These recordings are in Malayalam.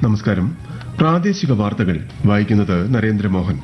നമസ്കാരം പ്രാദേശിക വാർത്തകൾ വായിക്കുന്നത് നരേന്ദ്രമോഹൻ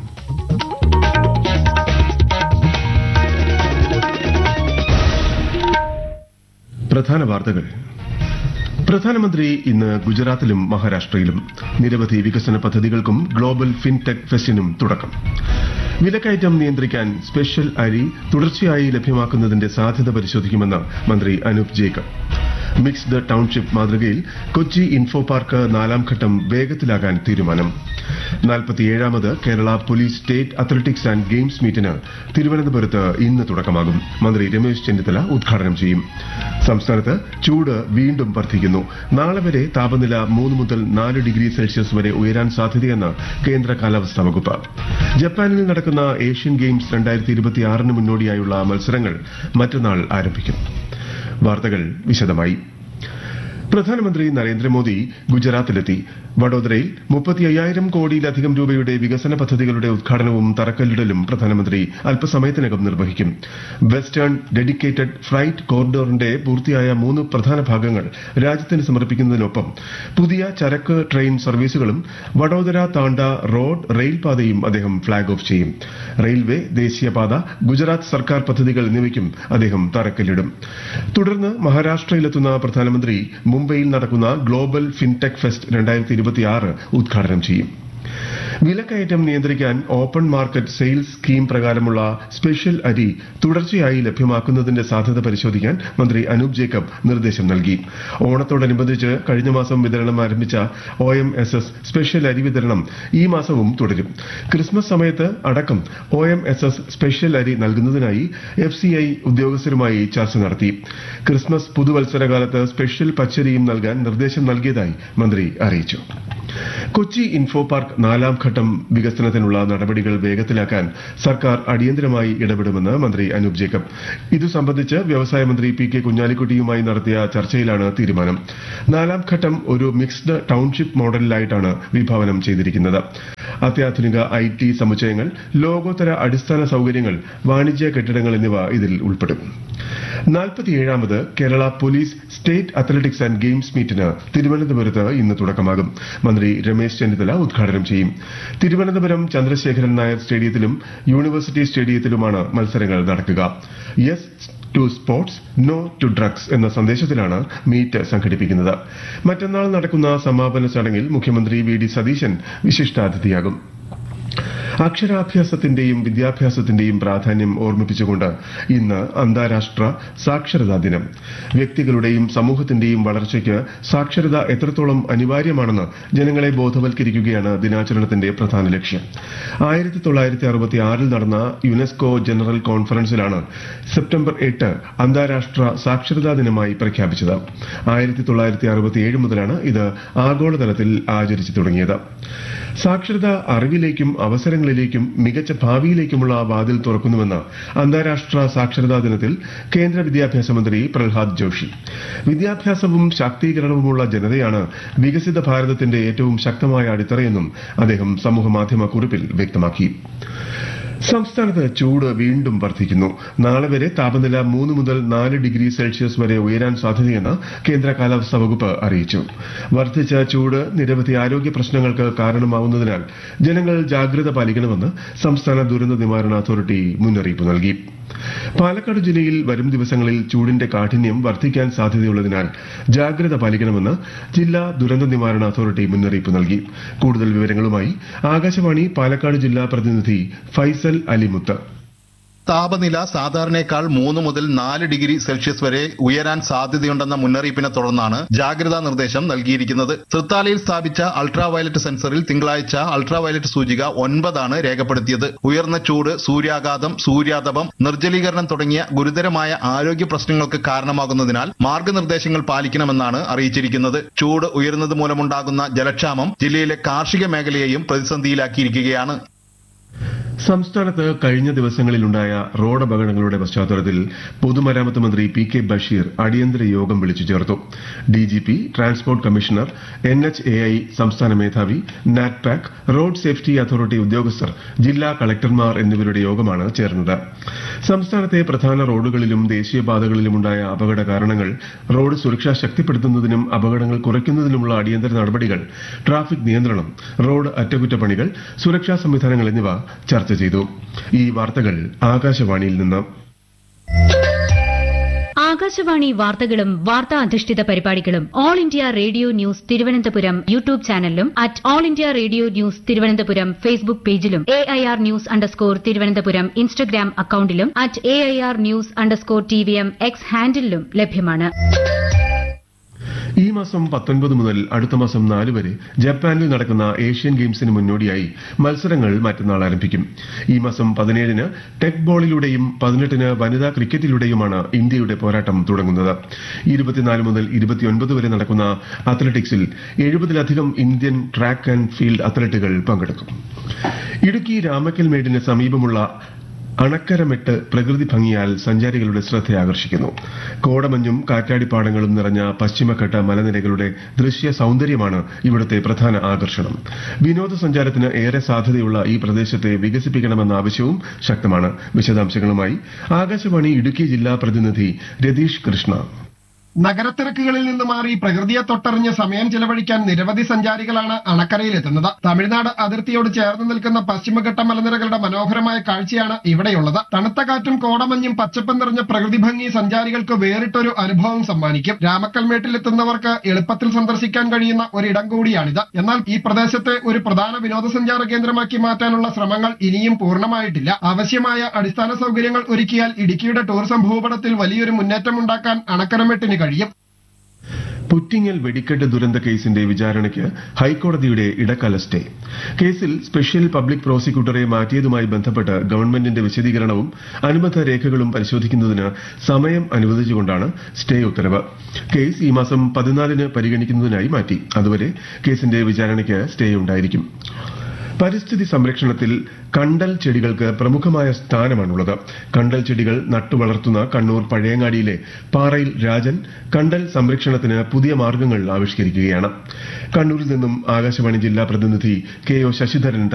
പ്രധാന വാർത്തകൾ പ്രധാനമന്ത്രി ഇന്ന് ഗുജറാത്തിലും മഹാരാഷ്ട്രയിലും നിരവധി വികസന പദ്ധതികൾക്കും ഗ്ലോബൽ ഫിൻടെക് ഫെസ്റ്റിനും തുടക്കം വിലക്കയറ്റം നിയന്ത്രിക്കാൻ സ്പെഷ്യൽ അരി തുടർച്ചയായി ലഭ്യമാക്കുന്നതിന്റെ സാധ്യത പരിശോധിക്കുമെന്ന് മന്ത്രി അനൂപ് ജേക്കബ് മിക്സ്ഡ് ടൌൺഷിപ്പ് മാതൃകയിൽ കൊച്ചി ഇൻഫോ പാർക്ക് നാലാം ഘട്ടം വേഗത്തിലാകാൻ തീരുമാനം നാൽപ്പത്തിയേഴാമത് Kerala police state athletics and games മീറ്റിന് തിരുവനന്തപുരത്ത് ഇന്ന് തുടക്കമാകും മന്ത്രി രമേശ് ചെന്നിത്തല ഉദ്ഘാടനം ചെയ്യും സംസ്ഥാനത്ത് ചൂട് വീണ്ടും വർദ്ധിക്കുന്നു നാളെ വരെ താപനില മൂന്ന് മുതൽ നാല് ഡിഗ്രി സെൽഷ്യസ് വരെ ഉയരാൻ സാധ്യതയെന്ന് കേന്ദ്ര കാലാവസ്ഥാ വകുപ്പ് ജപ്പാനിൽ നടക്കുന്ന ഏഷ്യൻ ഗെയിംസ് രണ്ടായിരത്തി ഇരുപത്തിയാറിന് മുന്നോടിയായുള്ള മത്സരങ്ങൾ മറ്റന്നാൾ ആരംഭിക്കും വാർത്തകൾ വിശദമായി പ്രധാനമന്ത്രി നരേന്ദ്രമോദി ഗുജറാത്തിലെത്തി വഡോദരയിൽ മുപ്പത്തി അയ്യായിരം കോടിയിലധികം രൂപയുടെ വികസന പദ്ധതികളുടെ ഉദ്ഘാടനവും തറക്കല്ലിടലും പ്രധാനമന്ത്രി അല്പസമയത്തിനകം നിർവഹിക്കും വെസ്റ്റേൺ ഡെഡിക്കേറ്റഡ് ഫ്ലൈറ്റ് കോറിഡോറിന്റെ പൂർത്തിയായ മൂന്ന് പ്രധാന ഭാഗങ്ങൾ രാജ്യത്തിന് സമർപ്പിക്കുന്നതിനൊപ്പം പുതിയ ചരക്ക് ട്രെയിൻ സർവീസുകളും വഡോദര താണ്ട റോഡ് റെയിൽ പാതയും അദ്ദേഹം ഫ്ളാഗ് ഓഫ് ചെയ്യും റെയിൽവേ ദേശീയപാത ഗുജറാത്ത് സർക്കാർ പദ്ധതികൾ എന്നിവയ്ക്കും അദ്ദേഹം തറക്കല്ലിടും തുടർന്ന് മഹാരാഷ്ട്രയിലെത്തുന്ന പ്രധാനമന്ത്രി മുംബൈയിൽ നടക്കുന്ന ഗ്ലോബൽ ഫിൻടെക് ഫെസ്റ്റ് രണ്ടായിരത്തി ഇരുപത്തിയാറ് ഉദ്ഘാടനം ചെയ്യും വിലക്കയറ്റം നിയന്ത്രിക്കാൻ ഓപ്പൺ മാർക്കറ്റ് സെയിൽസ് സ്കീം പ്രകാരമുള്ള സ്പെഷ്യൽ അരി തുടർച്ചയായി ലഭ്യമാക്കുന്നതിന്റെ സാധ്യത പരിശോധിക്കാൻ മന്ത്രി അനൂപ് ജേക്കബ് നിർദ്ദേശം നൽകി ഓണത്തോടനുബന്ധിച്ച് കഴിഞ്ഞ മാസം വിതരണം ആരംഭിച്ച O M S S special അരി വിതരണം ഈ മാസവും തുടരും ക്രിസ്മസ് സമയത്ത് അടക്കം O M S S special അരി നൽകുന്നതിനായി എഫ് സി ഐ ഉദ്യോഗസ്ഥരുമായി ചർച്ച നടത്തി ക്രിസ്മസ് പുതുവത്സരകാലത്ത് സ്പെഷ്യൽ പച്ചരിയും നൽകാൻ നിർദ്ദേശം നൽകിയതായി മന്ത്രി അറിയിച്ചു കൊച്ചി ഇൻഫോ പാർക്ക് നാലാം ഘട്ടം വികസനത്തിനുള്ള നടപടികൾ വേഗത്തിലാക്കാൻ സർക്കാർ അടിയന്തരമായി ഇടപെടുമെന്ന് മന്ത്രി അനൂപ് ജേക്കബ് ഇതു സംബന്ധിച്ച് വ്യവസായ മന്ത്രി പി കെ കുഞ്ഞാലിക്കുട്ടിയുമായി നടത്തിയ ചർച്ചയിലാണ് തീരുമാനം നാലാം ഘട്ടം ഒരു മിക്സ്ഡ് ടൌൺഷിപ്പ് മോഡലിലായിട്ടാണ് വിഭാവനം ചെയ്തിരിക്കുന്നത് അത്യാധുനിക ഐ ടി സമുച്ചയങ്ങൾ ലോകോത്തര അടിസ്ഥാന സൌകര്യങ്ങൾ വാണിജ്യ കെട്ടിടങ്ങൾ എന്നിവ ഇതിൽ ഉൾപ്പെടും നാൽപ്പത്തിയേഴാമത് Kerala police state athletics and games മീറ്റിന് തിരുവനന്തപുരത്ത് ഇന്ന് തുടക്കമാകും മന്ത്രി രമേശ് ചെന്നിത്തല ഉദ്ഘാടനം ചെയ്യും തിരുവനന്തപുരം ചന്ദ്രശേഖരൻ നായർ സ്റ്റേഡിയത്തിലും യൂണിവേഴ്സിറ്റി സ്റ്റേഡിയത്തിലുമാണ് മത്സരങ്ങൾ നടക്കുക yes to sports no to drugs എന്ന സന്ദേശത്തിലാണ് മീറ്റ് സംഘടിപ്പിക്കുന്നത് മറ്റന്നാൾ നടക്കുന്ന സമാപന ചടങ്ങിൽ മുഖ്യമന്ത്രി വി ഡി സതീശൻ വിശിഷ്ടാതിഥിയാകും അക്ഷരാഭ്യാസത്തിന്റെയും വിദ്യാഭ്യാസത്തിന്റെയും പ്രാധാന്യം ഓർമ്മിപ്പിച്ചുകൊണ്ട് ഇന്ന് അന്താരാഷ്ട്ര സാക്ഷരതാ ദിനം വ്യക്തികളുടെയും സമൂഹത്തിന്റെയും വളർച്ചയ്ക്ക് സാക്ഷരത എത്രത്തോളം അനിവാര്യമാണെന്ന് ജനങ്ങളെ ബോധവൽക്കരിക്കുകയാണ് ദിനാചരണത്തിന്റെ പ്രധാന ലക്ഷ്യം ആയിരത്തി തൊള്ളായിരത്തി അറുപത്തി ആറിൽ നടന്ന യുനെസ്കോ ജനറൽ കോൺഫറൻസിലാണ് സെപ്റ്റംബർ എട്ട് അന്താരാഷ്ട്ര സാക്ഷരതാ ദിനമായി പ്രഖ്യാപിച്ചത് ആയിരത്തി തൊള്ളായിരത്തി അറുപത്തിയേഴ് മുതലാണ് ഇത് ആഗോളതലത്തിൽ ആചരിച്ചു തുടങ്ങിയത് സാക്ഷരത അറിവിലേക്കും അവസരങ്ങളിലേക്കും മികച്ച ഭാവിയിലേക്കുമുള്ള വാതിൽ തുറക്കുന്നുവെന്ന് അന്താരാഷ്ട്ര സാക്ഷരതാ ദിനത്തിൽ കേന്ദ്ര വിദ്യാഭ്യാസ മന്ത്രി പ്രഹ്ലാദ് ജോഷി വിദ്യാഭ്യാസവും ശാക്തീകരണവുമുള്ള ജനതയാണ് വികസിത ഭാരതത്തിന്റെ ഏറ്റവും ശക്തമായ അടിത്തറയെന്നും അദ്ദേഹം സമൂഹമാധ്യമ കുറിപ്പിൽ വ്യക്തമാക്കി സംസ്ഥാനത്ത് ചൂട് വീണ്ടും വർദ്ധിക്കുന്നു നാളെ വരെ താപനില മൂന്ന് മുതൽ നാല് ഡിഗ്രി സെൽഷ്യസ് വരെ ഉയരാൻ സാധ്യതയെന്ന് കേന്ദ്ര കാലാവസ്ഥാ വകുപ്പ് അറിയിച്ചു വർദ്ധിച്ച ചൂട് നിരവധി ആരോഗ്യ പ്രശ്നങ്ങൾക്ക് കാരണമാവുന്നതിനാൽ ജനങ്ങൾ ജാഗ്രത പാലിക്കണമെന്ന് സംസ്ഥാന ദുരന്ത നിവാരണ അതോറിറ്റി മുന്നറിയിപ്പ് നൽകി പാലക്കാട് ജില്ലയിൽ വരും ദിവസങ്ങളിൽ ചൂടിന്റെ കാഠിന്യം വർദ്ധിക്കാൻ സാധ്യതയുള്ളതിനാൽ ജാഗ്രത പാലിക്കണമെന്ന് ജില്ലാ ദുരന്ത നിവാരണ അതോറിറ്റി മുന്നറിയിപ്പ് നൽകി കൂടുതൽ വിവരങ്ങളുമായി ആകാശവാണി പാലക്കാട് ജില്ലാ പ്രതിനിധി ഫൈസൽ അലിമുത്ത് താപനില സാധാരണയേക്കാൾ മൂന്ന് മുതൽ നാല് ഡിഗ്രി സെൽഷ്യസ് വരെ ഉയരാൻ സാധ്യതയുണ്ടെന്ന മുന്നറിയിപ്പിനെ തുടർന്നാണ് ജാഗ്രതാ നിർദ്ദേശം നൽകിയിരിക്കുന്നത് തൃത്താലയിൽ സ്ഥാപിച്ച അൾട്രാ വയലറ്റ് സെൻസറിൽ തിങ്കളാഴ്ച അൾട്രാ വയലറ്റ് സൂചിക ഒൻപതാണ് രേഖപ്പെടുത്തിയത് ഉയർന്ന ചൂട് സൂര്യാഘാതം സൂര്യാതപം നിർജ്ജലീകരണം തുടങ്ങിയ ഗുരുതരമായ ആരോഗ്യ പ്രശ്നങ്ങൾക്ക് കാരണമാകുന്നതിനാൽ മാർഗനിർദ്ദേശങ്ങൾ പാലിക്കണമെന്നാണ് അറിയിച്ചിരിക്കുന്നത് ചൂട് ഉയരുന്നത് മൂലമുണ്ടാകുന്ന ജലക്ഷാമം ജില്ലയിലെ കാർഷിക മേഖലയെയും പ്രതിസന്ധിയിലാക്കിയിരിക്കുകയാണ് സംസ്ഥാനത്ത് കഴിഞ്ഞ ദിവസങ്ങളിലുണ്ടായ റോഡ് അപകടങ്ങളുടെ പശ്ചാത്തലത്തിൽ പൊതുമരാമത്ത് മന്ത്രി പി കെ ബഷീർ അടിയന്തര യോഗം വിളിച്ചു ചേർത്തു DGP transport commissioner N H A I സംസ്ഥാന മേധാവി നാറ്റ്പാക് റോഡ് സേഫ്റ്റി അതോറിറ്റി ഉദ്യോഗസ്ഥർ ജില്ലാ കളക്ടർമാർ എന്നിവരുടെ യോഗമാണ് ചേർന്നത് സംസ്ഥാനത്തെ പ്രധാന റോഡുകളിലും ദേശീയപാതകളിലുമുണ്ടായ അപകട കാരണങ്ങൾ റോഡ് സുരക്ഷ ശക്തിപ്പെടുത്തുന്നതിനും അപകടങ്ങൾ കുറയ്ക്കുന്നതിനുമുള്ള അടിയന്തര നടപടികൾ ട്രാഫിക് നിയന്ത്രണം റോഡ് അറ്റകുറ്റപ്പണികൾ സുരക്ഷാ സംവിധാനങ്ങൾ എന്നിവ ചർച്ച ചെയ്തു ഈ വാർത്തകൾ ആകാശവാണിയിൽ നിന്ന് ആകാശവാണി വാർത്തകളും വാർത്താ അധിഷ്ഠിത പരിപാടികളും All India Radio news Thiruvananthapuram YouTube ചാനലിലും at All India Radio news Thiruvananthapuram Facebook പേജിലും A I R news underscore Thiruvananthapuram Instagram അക്കൌണ്ടിലും at A I R news underscore T V M X ഹാൻഡിലും ലഭ്യമാണ് ഈ മാസം പത്തൊൻപത് മുതൽ അടുത്ത മാസം നാല് വരെ ജപ്പാനിൽ നടക്കുന്ന ഏഷ്യൻ ഗെയിംസിന് മുന്നോടിയായി മത്സരങ്ങൾ മറ്റന്നാൾ ആരംഭിക്കും ഈ മാസം പതിനേഴിന് ടെക് ബോളിലൂടെയും പതിനെട്ടിന് വനിതാ ക്രിക്കറ്റിലൂടെയുമാണ് ഇന്ത്യയുടെ പോരാട്ടം തുടങ്ങുന്നത് ഇരുപത്തിനാല് മുതൽ ഇരുപത്തിയൊൻപത് വരെ നടക്കുന്ന അത്ലറ്റിക്സിൽ എഴുപതിലധികം ഇന്ത്യൻ ട്രാക്ക് ആൻഡ് ഫീൽഡ് അത്ലറ്റുകൾ പങ്കെടുക്കും ഇടുക്കി രാമക്കൽ മേടിന് സമീപമുള്ള അണക്കരമെട്ട് പ്രകൃതി ഭംഗിയാൽ സഞ്ചാരികളുടെ ശ്രദ്ധ ആകർഷിക്കുന്നു കോടമഞ്ഞും കാറ്റാടിപ്പാടങ്ങളും നിറഞ്ഞ പശ്ചിമഘട്ട മലനിരകളുടെ ദൃശ്യ സൌന്ദര്യമാണ് ഇവിടുത്തെ പ്രധാന ആകർഷണം വിനോദസഞ്ചാരത്തിന് ഏറെ സാധ്യതയുള്ള ഈ പ്രദേശത്തെ വികസിപ്പിക്കണമെന്ന ആവശ്യവും ശക്തമാണ് വിശദാംശങ്ങളുമായി ആകാശവാണി ഇടുക്കി ജില്ലാ പ്രതിനിധി രതീഷ് കൃഷ്ണ നഗരത്തിരക്കുകളിൽ നിന്ന് മാറി പ്രകൃതിയെ തൊട്ടറിഞ്ഞ് സമയം ചെലവഴിക്കാൻ നിരവധി സഞ്ചാരികളാണ് അണക്കരയിലെത്തുന്നത് തമിഴ്നാട് അതിർത്തിയോട് ചേർന്ന് നിൽക്കുന്ന പശ്ചിമഘട്ട മലനിരകളുടെ മനോഹരമായ കാഴ്ചയാണ് ഇവിടെയുള്ളത് തണുത്ത കാറ്റും കോടമഞ്ഞും പച്ചപ്പും നിറഞ്ഞ പ്രകൃതി ഭംഗി സഞ്ചാരികൾക്ക് വേറിട്ടൊരു അനുഭവം സമ്മാനിക്കും രാമക്കൽമേട്ടിലെത്തുന്നവർക്ക് എളുപ്പത്തിൽ സന്ദർശിക്കാൻ കഴിയുന്ന ഒരിടം കൂടിയാണിത് എന്നാൽ ഈ പ്രദേശത്തെ ഒരു പ്രധാന വിനോദസഞ്ചാര കേന്ദ്രമാക്കി മാറ്റാനുള്ള ശ്രമങ്ങൾ ഇനിയും പൂർണ്ണമായിട്ടില്ല ആവശ്യമായ അടിസ്ഥാന സൗകര്യങ്ങൾ ഒരുക്കിയാൽ ഇടുക്കിയുടെ ടൂറിസം ഭൂപടത്തിൽ വലിയൊരു മുന്നേറ്റം ഉണ്ടാക്കാൻ അണക്കരമെട്ടിന് കഴിയും പുറ്റിങ്ങൽ വെടിക്കെട്ട് ദുരന്ത കേസിന്റെ വിചാരണയ്ക്ക് ഹൈക്കോടതിയുടെ ഇടക്കാല സ്റ്റേ കേസിൽ സ്പെഷ്യൽ പബ്ലിക് പ്രോസിക്യൂട്ടറെ മാറ്റിയതുമായി ബന്ധപ്പെട്ട് ഗവൺമെന്റിന്റെ വിശദീകരണവും അനുബന്ധ രേഖകളും പരിശോധിക്കുന്നതിന് സമയം അനുവദിച്ചുകൊണ്ടാണ് സ്റ്റേ ഉത്തരവ് കേസ് ഈ മാസം പതിനാലിന് പരിഗണിക്കുന്നതിനായി മാറ്റി അതുവരെ കേസിന്റെ വിചാരണയ്ക്ക് സ്റ്റേ ഉണ്ടായിരിക്കും പരിസ്ഥിതി സംരക്ഷണത്തിൽ കണ്ടൽ ചെടികൾക്ക് പ്രമുഖമായ സ്ഥാനമാണുള്ളത് കണ്ടൽ ചെടികൾ നട്ടുവളർത്തുന്ന കണ്ണൂർ പഴയങ്ങാടിയിലെ പാറയിൽ രാജൻ കണ്ടൽ സംരക്ഷണത്തിന് പുതിയ മാർഗങ്ങൾ ആവിഷ്കരിക്കുകയാണ് കണ്ണൂരിൽ നിന്നും ആകാശവാണി ജില്ലാ പ്രതിനിധി കെ ഒ ശശിധരൻ